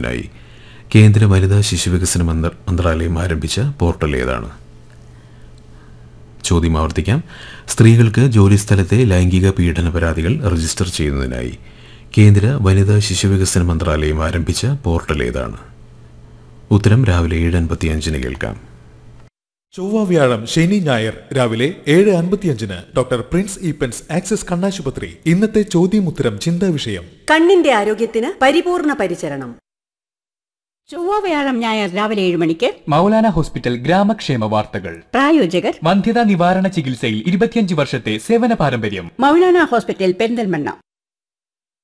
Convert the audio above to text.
ചെയ്യുന്നതിനായി കേന്ദ്ര വനിതാ ശിശുവികസന മന്ത്ര- മന്ത്രാലയം ആരംഭിച്ച പോർട്ടൽ ഏതാണ് ചോദ്യം ആവർത്തിക്കാം സ്ത്രീകൾക്ക് ജോലിസ്ഥലത്തെ ലൈംഗിക പീഡന പരാതികൾ രജിസ്റ്റർ ചെയ്യുന്നതിനായി കേന്ദ്ര വനിതാ ശിശുവികസന മന്ത്രാലയം ആരംഭിച്ച പോർട്ടൽ ഏതാണ് ഉത്തരം രാവിലെ ഏഴ് അൻപത്തിയഞ്ചിന് കേൾക്കാം ചൊവ്വ വ്യാഴം ശനി ഞായർ രാവിലെ ഏഴ് അൻപത്തിയഞ്ചിന് ഡോക്ടർ പ്രിൻസ് ഈപ്പൻസ് ആക്സിസ് കണ്ണാശുപത്രി ഇന്നത്തെ ചോദ്യമുത്തരം ചിന്താ വിഷയം കണ്ണിന്റെ ആരോഗ്യത്തിന് പരിപൂർണ പരിചരണം ചൊവ്വ വ്യാഴം ഞായർ രാവിലെ ഏഴ് മണിക്ക് മൗലാന ഹോസ്പിറ്റൽ ഗ്രാമക്ഷേമ വാർത്തകൾ പ്രായോജകർ വന്ധ്യതാ നിവാരണ ചികിത്സയിൽ ഇരുപത്തിയഞ്ച് വർഷത്തെ സേവന പാരമ്പര്യം മൗലാന ഹോസ്പിറ്റൽ പെരിന്തൽമണ്ണ